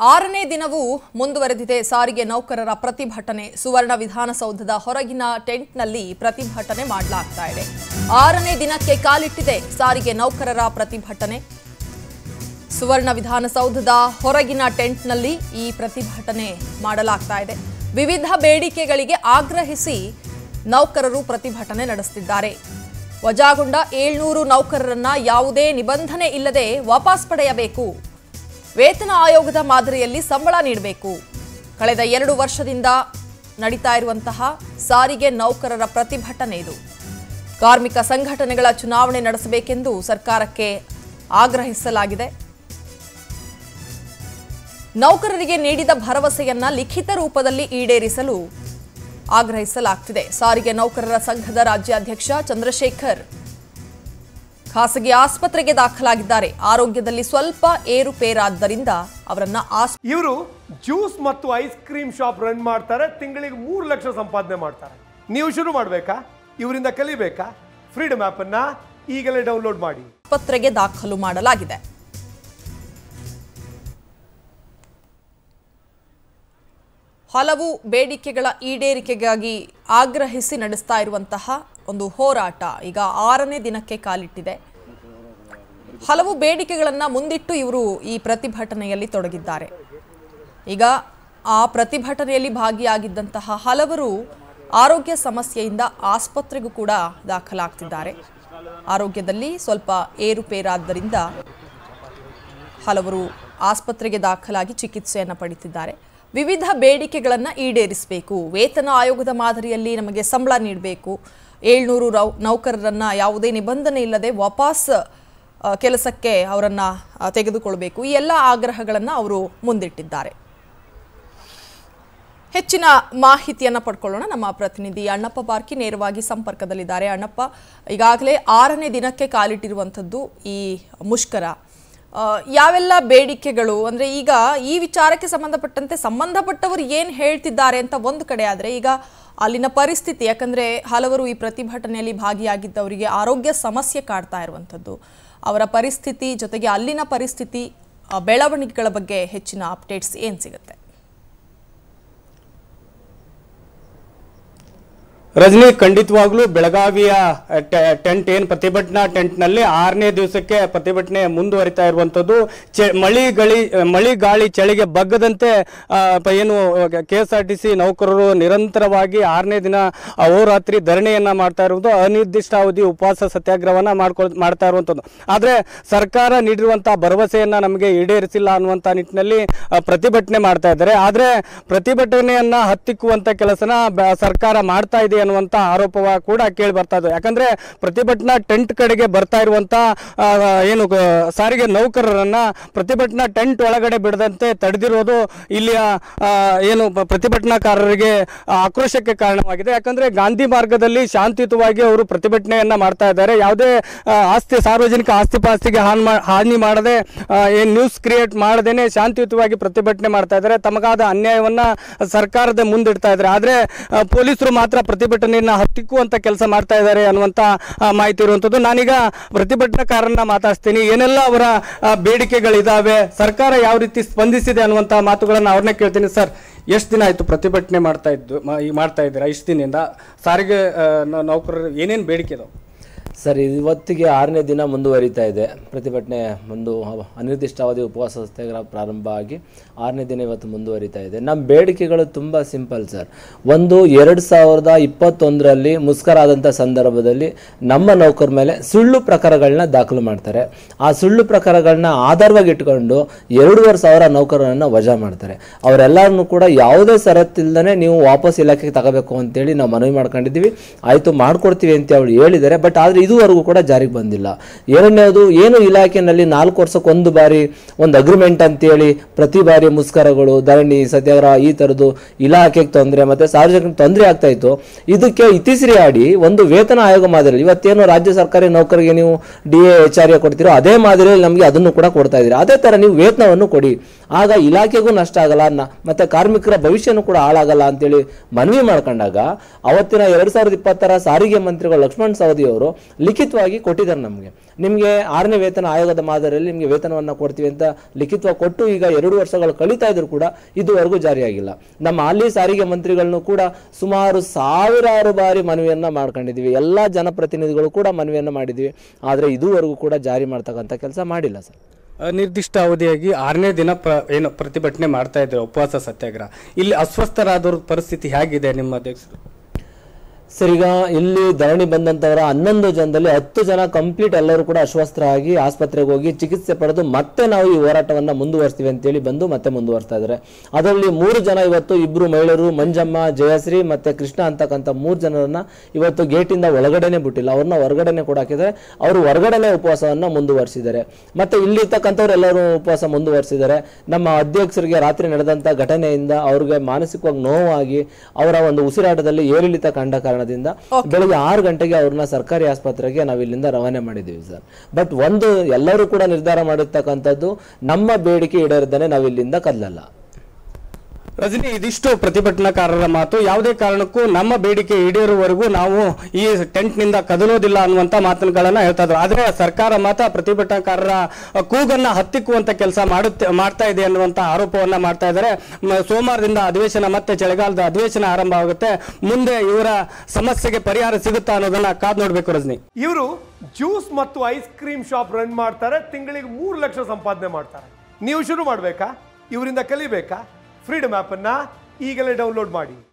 ಆರನೇ ದಿನವೂ ಮುಂದುವರೆದಿದೆ ಸಾರಿಗೆ ನೌಕರರ ಪ್ರತಿಭಟನೆ ಸುವರ್ಣ ವಿಧಾನಸೌಧದ ಹೊರಗಿನ ಟೆಂಟ್ನಲ್ಲಿ ಪ್ರತಿಭಟನೆ ಮಾಡಲಾಗ್ತಾ ಇದೆ ಆರನೇ ದಿನಕ್ಕೆ ಕಾಲಿಟ್ಟಿದೆ ಸಾರಿಗೆ ನೌಕರರ ಪ್ರತಿಭಟನೆ ಸುವರ್ಣ ವಿಧಾನಸೌಧದ ಹೊರಗಿನ ಟೆಂಟ್ನಲ್ಲಿ ಈ ಪ್ರತಿಭಟನೆ ಮಾಡಲಾಗ್ತಾ ಇದೆ ವಿವಿಧ ಬೇಡಿಕೆಗಳಿಗೆ ಆಗ್ರಹಿಸಿ ನೌಕರರು ಪ್ರತಿಭಟನೆ ನಡೆಸುತ್ತಿದ್ದಾರೆ ವಜಾಗೊಂಡ ಏಳ್ನೂರು ನೌಕರರನ್ನ ಯಾವುದೇ ನಿಬಂಧನೆ ಇಲ್ಲದೆ ವಾಪಸ್ ಪಡೆಯಬೇಕು ವೇತನ ಆಯೋಗದ ಮಾದರಿಯಲ್ಲಿ ಸಂಬಳ ನೀಡಬೇಕು ಕಳೆದ ಎರಡು ವರ್ಷದಿಂದ ನಡೀತಾ ಇರುವಂತಹ ಸಾರಿಗೆ ನೌಕರರ ಪ್ರತಿಭಟನೆ ಇದು ಕಾರ್ಮಿಕ ಸಂಘಟನೆಗಳ ಚುನಾವಣೆ ನಡೆಸಬೇಕೆಂದು ಸರ್ಕಾರಕ್ಕೆ ಆಗ್ರಹಿಸಲಾಗಿದೆ ನೌಕರರಿಗೆ ನೀಡಿದ ಭರವಸೆಯನ್ನ ಲಿಖಿತ ರೂಪದಲ್ಲಿ ಈಡೇರಿಸಲು ಆಗ್ರಹಿಸಲಾಗ್ತಿದೆ ಸಾರಿಗೆ ನೌಕರರ ಸಂಘದ ರಾಜ್ಯಾಧ್ಯಕ್ಷ ಚಂದ್ರಶೇಖರ್ ಖಾಸಗಿ ಆಸ್ಪತ್ರೆಗೆ ದಾಖಲಾಗಿದ್ದಾರೆ ಆರೋಗ್ಯದಲ್ಲಿ ಸ್ವಲ್ಪ ಏರುಪೇರಾದ್ದರಿಂದ ಅವರನ್ನ ಆಸ್ ಇವರು ಜ್ಯೂಸ್ ಮತ್ತು ಐಸ್ ಕ್ರೀಮ್ ಶಾಪ್ ರನ್ ಮಾಡ್ತಾರೆ ತಿಂಗಳಿಗೆ ಮೂರು ಲಕ್ಷ ಸಂಪಾದನೆ ಮಾಡ್ತಾರೆ ನೀವು ಶುರು ಮಾಡಬೇಕಾ ಇವರಿಂದ ಕಲಿಬೇಕಾ ಫ್ರೀಡಮ್ ಅನ್ನ ಈಗಲೇ ಡೌನ್ಲೋಡ್ ಮಾಡಿ ಆಸ್ಪತ್ರೆಗೆ ದಾಖಲು ಮಾಡಲಾಗಿದೆ ಹಲವು ಬೇಡಿಕೆಗಳ ಈಡೇರಿಕೆಗಾಗಿ ಆಗ್ರಹಿಸಿ ನಡೆಸ್ತಾ ಇರುವಂತಹ ಒಂದು ಹೋರಾಟ ಈಗ ಆರನೇ ದಿನಕ್ಕೆ ಕಾಲಿಟ್ಟಿದೆ ಹಲವು ಬೇಡಿಕೆಗಳನ್ನು ಮುಂದಿಟ್ಟು ಇವರು ಈ ಪ್ರತಿಭಟನೆಯಲ್ಲಿ ತೊಡಗಿದ್ದಾರೆ ಈಗ ಆ ಪ್ರತಿಭಟನೆಯಲ್ಲಿ ಭಾಗಿಯಾಗಿದ್ದಂತಹ ಹಲವರು ಆರೋಗ್ಯ ಸಮಸ್ಯೆಯಿಂದ ಆಸ್ಪತ್ರೆಗೂ ಕೂಡ ದಾಖಲಾಗ್ತಿದ್ದಾರೆ ಆರೋಗ್ಯದಲ್ಲಿ ಸ್ವಲ್ಪ ಏರುಪೇರಾದ್ದರಿಂದ ಹಲವರು ಆಸ್ಪತ್ರೆಗೆ ದಾಖಲಾಗಿ ಚಿಕಿತ್ಸೆಯನ್ನು ಪಡಿತಿದ್ದಾರೆ ವಿವಿಧ ಬೇಡಿಕೆಗಳನ್ನು ಈಡೇರಿಸಬೇಕು ವೇತನ ಆಯೋಗದ ಮಾದರಿಯಲ್ಲಿ ನಮಗೆ ಸಂಬಳ ನೀಡಬೇಕು ಏಳ್ನೂರು ರೌ ನೌಕರರನ್ನು ಯಾವುದೇ ನಿಬಂಧನೆ ಇಲ್ಲದೆ ವಾಪಸ್ ಆ, ಕೆಲಸಕ್ಕೆ ಅವರನ್ನು ತೆಗೆದುಕೊಳ್ಬೇಕು ಈ ಎಲ್ಲ ಆಗ್ರಹಗಳನ್ನು ಅವರು ಮುಂದಿಟ್ಟಿದ್ದಾರೆ ಹೆಚ್ಚಿನ ಮಾಹಿತಿಯನ್ನು ಪಡ್ಕೊಳ್ಳೋಣ ನಮ್ಮ ಪ್ರತಿನಿಧಿ ಅಣ್ಣಪ್ಪ ಬಾರ್ಕಿ ನೇರವಾಗಿ ಸಂಪರ್ಕದಲ್ಲಿದ್ದಾರೆ ಅಣ್ಣಪ್ಪ ಈಗಾಗಲೇ ಆರನೇ ದಿನಕ್ಕೆ ಕಾಲಿಟ್ಟಿರುವಂಥದ್ದು ಈ ಮುಷ್ಕರ ಆ, ಯಾವೆಲ್ಲ ಬೇಡಿಕೆಗಳು ಅಂದರೆ ಈಗ ಈ ವಿಚಾರಕ್ಕೆ ಸಂಬಂಧಪಟ್ಟಂತೆ ಸಂಬಂಧಪಟ್ಟವರು ಏನು ಹೇಳ್ತಿದ್ದಾರೆ ಅಂತ ಒಂದು ಕಡೆ ಆದರೆ ಈಗ ಅಲ್ಲಿನ ಪರಿಸ್ಥಿತಿ ಯಾಕಂದರೆ ಹಲವರು ಈ ಪ್ರತಿಭಟನೆಯಲ್ಲಿ ಭಾಗಿಯಾಗಿದ್ದವರಿಗೆ ಆರೋಗ್ಯ ಸಮಸ್ಯೆ ಕಾಡ್ತಾ ಇರುವಂಥದ್ದು ಅವರ ಪರಿಸ್ಥಿತಿ ಜೊತೆಗೆ ಅಲ್ಲಿನ ಪರಿಸ್ಥಿತಿ ಆ, ಬೆಳವಣಿಗೆಗಳ ಬಗ್ಗೆ ಹೆಚ್ಚಿನ ಅಪ್ಡೇಟ್ಸ್ ಏನು ಸಿಗುತ್ತೆ ರಜನಿ ಖಂಡಿತವಾಗ್ಲೂ ಬೆಳಗಾವಿಯ ಟೆ- ಟೆಂಟ್ ಏನ್ ಪ್ರತಿಭಟನಾ ಟೆಂಟ್ ನಲ್ಲಿ ಆರನೇ ದಿವಸಕ್ಕೆ ಪ್ರತಿಭಟನೆ ಮುಂದುವರಿತಾ ಇರುವಂತದ್ದು ಚೆ- ಮಳಿ ಗಳಿ ಮಳಿ ಗಾಳಿ ಚಳಿಗೆ ಬಗ್ಗದಂತೆ ಆ, ಪ- ಏನು K S R T C ನೌಕರರು ನಿರಂತರವಾಗಿ ಆರನೇ ದಿನ ಅಹೋರಾತ್ರಿ ಧರಣಿಯನ್ನ ಮಾಡ್ತಾ ಇರುವುದು ಅನಿರ್ದಿಷ್ಟಾವಧಿ ಉಪವಾಸ ಸತ್ಯಾಗ್ರಹವನ್ನ ಮಾಡ್ಕೊಳ್ ಮಾಡ್ತಾ ಇರುವಂತದ್ದು ಆದ್ರೆ ಸರ್ಕಾರ ನೀಡಿರುವಂತಹ ಭರವಸೆಯನ್ನ ನಮಗೆ ಈಡೇರಿಸಿಲ್ಲ ಅನ್ನುವಂತ ನಿಟ್ಟಿನಲ್ಲಿ ಆ, ಪ್ರತಿಭಟನೆ ಮಾಡ್ತಾ ಇದ್ದಾರೆ ಆದ್ರೆ ಪ್ರತಿಭಟನೆಯನ್ನ ಹತ್ತಿಕ್ಕುವಂತ ಕೆಲಸನ ಬ- ಸರ್ಕಾರ ಮಾಡ್ತಾ ಇದೆ ಅನ್ನುವಂತ ಆರೋಪವ ಕೂಡ ಕೇಳಿ ಬರ್ತಾ ಇದೆ ಯಾಕಂದ್ರೆ ಪ್ರತಿಭಟನಾ ಟೆಂಟ್ ಕಡೆಗೆ ಬರ್ತಾ ಇರುವಂತ ಆ, ಏನು ಗ- ಸಾರಿಗೆ ನೌಕರರನ್ನ ಪ್ರತಿಭಟನಾ ಟೆಂಟ್ ಒಳಗಡೆ ಬಿಡದಂತೆ ತಡೆದಿರೋದು ಇಲ್ಲಿಯ ಆ, ಏನು ಪ- ಪ್ರತಿಭಟನಾಕಾರರಿಗೆ ಆ, ಆಕ್ರೋಶಕ್ಕೆ ಕಾರಣವಾಗಿದೆ ಯಾಕಂದ್ರೆ ಗಾಂಧಿ ಮಾರ್ಗದಲ್ಲಿ ಶಾಂತಿಯುತವಾಗಿ ಅವರು ಪ್ರತಿಭಟನೆಯನ್ನ ಮಾಡ್ತಾ ಇದ್ದಾರೆ ಯಾವುದೇ ಆ, ಆಸ್ತಿ ಸಾರ್ವಜನಿಕ ಆಸ್ತಿ ಪಾಸ್ತಿಗೆ ಹಾನಿ ಮಾ- ಹಾನಿ ಮಾಡದೆ ಆ, ಏನ್ ನ್ಯೂಸ್ ಕ್ರಿಯೇಟ್ ಮಾಡದೇನೆ ಶಾಂತಿಯುತವಾಗಿ ಪ್ರತಿಭಟನೆ ಮಾಡ್ತಾ ಇದ್ದಾರೆ ತಮಗಾದ ಅನ್ಯಾಯವನ್ನ ಸರ್ಕಾರದ ಮುಂದಿಡ್ತಾ ಇದ್ದಾರೆ ಆದ್ರೆ ಆ, ಪೊಲೀಸರು ಮಾತ್ರ ಪ್ರತಿಭಟನೆಯನ್ನ ಹತ್ತಿಕ್ಕುವಂತ ಕೆಲಸ ಮಾಡ್ತಾ ಇದ್ದಾರೆ ಅನ್ನುವಂತ ಆ, ಮಾಹಿತಿ ಇರುವಂತದ್ದು ನಾನೀಗ ಪ್ರತಿಭಟನಾಕಾರನ್ನ ಮಾತಾಡ್ತೀನಿ ಏನೆಲ್ಲ ಅವರ ಆ, ಬೇಡಿಕೆಗಳಿದಾವೆ ಸರ್ಕಾರ ಯಾವ ರೀತಿ ಸ್ಪಂದಿಸಿದೆ ಅನ್ನುವಂತ ಮಾತುಗಳನ್ನ ಅವ್ರನ್ನೇ ಕೇಳ್ತೀನಿ ಸರ್ ಎಷ್ಟು ದಿನ ಆಯ್ತು ಪ್ರತಿಭಟನೆ ಮಾಡ್ತಾ ಇದ್ದು ಮ- ಈ ಮಾಡ್ತಾ ಇದ್ದೀರಾ ಇಷ್ಟು ದಿನದಿಂದ ಸಾರಿಗೆ ಆ, ನ- ನೌಕರರು ಏನೇನು ಬೇಡಿಕೆ ಇದಾವೆ ಸರ್ ಇವತ್ತಿಗೆ ಆರನೇ ದಿನ ಮುಂದುವರಿತಾ ಇದೆ ಪ್ರತಿಭಟನೆ ಒಂದು ಅನಿರ್ದಿಷ್ಟಾವಧಿ ಉಪವಾಸ ಸತ್ಯಾಗ್ರಹ ಪ್ರಾರಂಭ ಆಗಿ ಆರನೇ ದಿನ ಇವತ್ತು ಮುಂದುವರಿತಾ ಇದೆ ನಮ್ಮ ಬೇಡಿಕೆಗಳು ತುಂಬ ಸಿಂಪಲ್ ಸರ್ ಒಂದು ಎರಡು ಸಾವಿರದ ಇಪ್ಪತ್ತೊಂದರಲ್ಲಿ ಮುಸ್ಕರ ಆದಂಥ ಸಂದರ್ಭದಲ್ಲಿ ನಮ್ಮ ನೌಕರ ಮೇಲೆ ಸುಳ್ಳು ಪ್ರಕಾರಗಳನ್ನ ದಾಖಲು ಮಾಡ್ತಾರೆ ಆ ಸುಳ್ಳು ಪ್ರಕಾರಗಳನ್ನ ಆಧಾರವಾಗಿ ಇಟ್ಕೊಂಡು ಎರಡೂವರೆ ಸಾವಿರ ನೌಕರರನ್ನು ವಜಾ ಮಾಡ್ತಾರೆ ಅವರೆಲ್ಲರನ್ನು ಕೂಡ ಯಾವುದೇ ಷರತ್ತಿಲ್ದೇ ನೀವು ವಾಪಸ್ ಇಲಾಖೆಗೆ ತಗೋಬೇಕು ಅಂತೇಳಿ ನಾವು ಮನವಿ ಮಾಡ್ಕೊಂಡಿದ್ದೀವಿ ಆಯಿತು ಮಾಡ್ಕೊಡ್ತೀವಿ ಅಂತ ಅವ್ರು ಹೇಳಿದ್ದಾರೆ ಬಟ್ ಆದರೆ ಇದುವರೆಗೂ ಕೂಡ ಜಾರಿಗೆ ಬಂದಿಲ್ಲ ಎರಡನೇದು ಏನು ಇಲಾಖೆನಲ್ಲಿ ನಾಲ್ಕು ವರ್ಷಕ್ಕೆ ಒಂದು ಬಾರಿ ಒಂದು ಅಗ್ರಿಮೆಂಟ್ ಅಂತೇಳಿ ಪ್ರತಿ ಬಾರಿ ಮುಸ್ಕರಗಳು ಧರಣಿ ಸತ್ಯಾಗ್ರಹ ಈ ಥರದ್ದು ಇಲಾಖೆಗೆ ತೊಂದರೆ ಮತ್ತು ಸಾರ್ವಜನಿಕ ತೊಂದರೆ ಆಗ್ತಾ ಇತ್ತು ಇದಕ್ಕೆ ಇತಿಶ್ರೀ ಆಡಿ ಒಂದು ವೇತನ ಆಯೋಗ ಮಾದರಿ ಇವತ್ತೇನು ರಾಜ್ಯ ಸರ್ಕಾರಿ ನೌಕರಿಗೆ ನೀವು D A H R A ಕೊಡ್ತೀರೋ ಅದೇ ಮಾದರಿಯಲ್ಲಿ ನಮಗೆ ಅದನ್ನು ಕೂಡ ಕೊಡ್ತಾ ಇದ್ದೀರಿ ಅದೇ ಥರ ನೀವು ವೇತನವನ್ನು ಕೊಡಿ ಆಗ ಇಲಾಖೆಗೂ ನಷ್ಟ ಆಗಲ್ಲ ನ- ಮತ್ತೆ ಕಾರ್ಮಿಕರ ಭವಿಷ್ಯನೂ ಕೂಡ ಹಾಳಾಗಲ್ಲ ಅಂತೇಳಿ ಮನವಿ ಮಾಡ್ಕೊಂಡಾಗ ಅವತ್ತಿನ ಎರಡ್ ಸಾವಿರದ ಇಪ್ಪತ್ತರ ಸಾರಿಗೆ ಮಂತ್ರಿಗಳು ಲಕ್ಷ್ಮಣ್ ಸವದಿ ಅವರು ಲಿಖಿತವಾಗಿ ಕೊಟ್ಟಿದ್ದಾರೆ ನಮಗೆ ನಿಮಗೆ ಆರನೇ ವೇತನ ಆಯೋಗದ ಮಾದರಿಯಲ್ಲಿ ನಿಮಗೆ ವೇತನವನ್ನು ಕೊಡ್ತೀವಿ ಅಂತ ಲಿಖಿತವಾಗಿ ಕೊಟ್ಟು ಈಗ ಎರಡು ವರ್ಷಗಳು ಕಳೀತಾ ಇದ್ರು ಕೂಡ ಇದುವರೆಗೂ ಜಾರಿಯಾಗಿಲ್ಲ ನಮ್ಮ ಹಾಲಿ ಸಾರಿಗೆ ಮಂತ್ರಿಗಳನ್ನು ಕೂಡ ಸುಮಾರು ಸಾವಿರಾರು ಬಾರಿ ಮನವಿಯನ್ನ ಮಾಡ್ಕೊಂಡಿದ್ದೀವಿ ಎಲ್ಲ ಜನಪ್ರತಿನಿಧಿಗಳು ಕೂಡ ಮನವಿಯನ್ನು ಮಾಡಿದ್ದೀವಿ ಆದರೆ ಇದುವರೆಗೂ ಕೂಡ ಜಾರಿ ಮಾಡ್ತಕ್ಕಂಥ ಕೆಲಸ ಮಾಡಿಲ್ಲ ಸರ್ ನಿರ್ದಿಷ್ಟ ಅವಧಿಯಾಗಿ ಆರನೇ ದಿನ ಪ್ರ ಏನು ಪ್ರತಿಭಟನೆ ಮಾಡ್ತಾ ಇದ್ರು ಉಪವಾಸ ಸತ್ಯಾಗ್ರಹ ಇಲ್ಲಿ ಅಸ್ವಸ್ಥರಾದವ್ರ ಪರಿಸ್ಥಿತಿ ಹೇಗಿದೆ ನಿಮ್ಮ ಅಧ್ಯಕ್ಷರು ಸರ್ ಈಗ ಇಲ್ಲಿ ಧರಣಿ ಬಂದಂತವರ ಹನ್ನೊಂದು ಜನದಲ್ಲಿ ಹತ್ತು ಜನ ಕಂಪ್ಲೀಟ್ ಎಲ್ಲರೂ ಕೂಡ ಅಸ್ವಸ್ಥರಾಗಿ ಆಸ್ಪತ್ರೆಗೆ ಹೋಗಿ ಚಿಕಿತ್ಸೆ ಪಡೆದು ಮತ್ತೆ ನಾವು ಈ ಹೋರಾಟವನ್ನ ಮುಂದುವರಿಸ್ತೀವಿ ಅಂತೇಳಿ ಬಂದು ಮತ್ತೆ ಮುಂದುವರಿಸ್ತಾ ಇದ್ದಾರೆ ಅದರಲ್ಲಿ ಮೂರು ಜನ ಇವತ್ತು ಇಬ್ರು ಮಹಿಳೆಯರು ಮಂಜಮ್ಮ ಜಯಶ್ರೀ ಮತ್ತೆ ಕೃಷ್ಣ ಅಂತಕ್ಕಂಥ ಮೂರು ಜನರನ್ನ ಇವತ್ತು ಗೇಟಿಂದ ಒಳಗಡೆನೆ ಬಿಟ್ಟಿಲ್ಲ ಅವ್ರನ್ನ ಹೊರಗಡೆನೆ ಕೂಡ ಹಾಕಿದ್ದಾರೆ ಅವರು ಹೊರಗಡೆನೆ ಉಪವಾಸವನ್ನ ಮುಂದುವರಿಸಿದ್ದಾರೆ ಮತ್ತೆ ಇಲ್ಲಿ ಇರ್ತಕ್ಕಂಥವ್ರು ಎಲ್ಲರೂ ಉಪವಾಸ ಮುಂದುವರಿಸಿದ್ದಾರೆ ನಮ್ಮ ಅಧ್ಯಕ್ಷರಿಗೆ ರಾತ್ರಿ ನಡೆದಂತ ಘಟನೆಯಿಂದ ಅವ್ರಿಗೆ ಮಾನಸಿಕವಾಗಿ ನೋವಾಗಿ ಅವರ ಒಂದು ಉಸಿರಾಟದಲ್ಲಿ ಏರಿಳಿತ ಕಂಡ ಕಾರಣದಿಂದ ಬೆಳಗ್ಗೆ ಆರು ಗಂಟೆಗೆ ಅವ್ರನ್ನ ಸರ್ಕಾರಿ ಆಸ್ಪತ್ರೆಗೆ ನಾವು ಇಲ್ಲಿಂದ ರವಾನೆ ಮಾಡಿದ್ದೀವಿ ಸರ್ ಬಟ್ ಒಂದು ಎಲ್ಲರೂ ಕೂಡ ನಿರ್ಧಾರ ಮಾಡಿರ್ತಕ್ಕಂಥದ್ದು ನಮ್ಮ ಬೇಡಿಕೆ ಈಡೇರಿದ್ದಾನೆ ನಾವು ಇಲ್ಲಿಂದ ಕದಲಲ್ಲ ರಜನಿ ಇದಿಷ್ಟು ಪ್ರತಿಭಟನಾಕಾರರ ಮಾತು ಯಾವುದೇ ಕಾರಣಕ್ಕೂ ನಮ್ಮ ಬೇಡಿಕೆ ಈಡೇರುವವರೆಗೂ ನಾವು ಈ ಟೆಂಟ್ ನಿಂದ ಕದಲೋದಿಲ್ಲ ಅನ್ನುವಂತ ಮಾತುಗಳನ್ನ ಹೇಳ್ತಾ ಇದ್ರು ಆದ್ರೆ ಸರ್ಕಾರ ಮಾತ್ರ ಪ್ರತಿಭಟನಾಕಾರರ ಕೂಗನ್ನ ಹತ್ತಿಕ್ಕುವಂತ ಕೆಲಸ ಮಾಡುತ್ತೆ ಮಾಡ್ತಾ ಇದೆ ಅನ್ನುವಂತ ಆರೋಪವನ್ನ ಮಾಡ್ತಾ ಇದ್ದಾರೆ ಮ- ಸೋಮವಾರದಿಂದ ಅಧಿವೇಶನ ಮತ್ತೆ ಚಳಿಗಾಲದ ಅಧಿವೇಶನ ಆರಂಭ ಆಗುತ್ತೆ ಮುಂದೆ ಇವರ ಸಮಸ್ಯೆಗೆ ಪರಿಹಾರ ಸಿಗುತ್ತಾ ಅನ್ನೋದನ್ನ ಕಾದ್ ನೋಡ್ಬೇಕು ರಜನಿ ಇವರು ಜ್ಯೂಸ್ ಮತ್ತು ಐಸ್ ಕ್ರೀಮ್ ಶಾಪ್ ರನ್ ಮಾಡ್ತಾರೆ ತಿಂಗಳಿಗೆ ಮೂರು ಲಕ್ಷ ಸಂಪಾದನೆ ಮಾಡ್ತಾರೆ ನೀವು ಶುರು ಮಾಡಬೇಕಾ ಇವರಿಂದ ಕಲಿಬೇಕಾ ಫ್ರೀಡಮ್ ಆ್ಯಪನ್ನು ಈಗಲೇ ಡೌನ್ಲೋಡ್ ಮಾಡಿ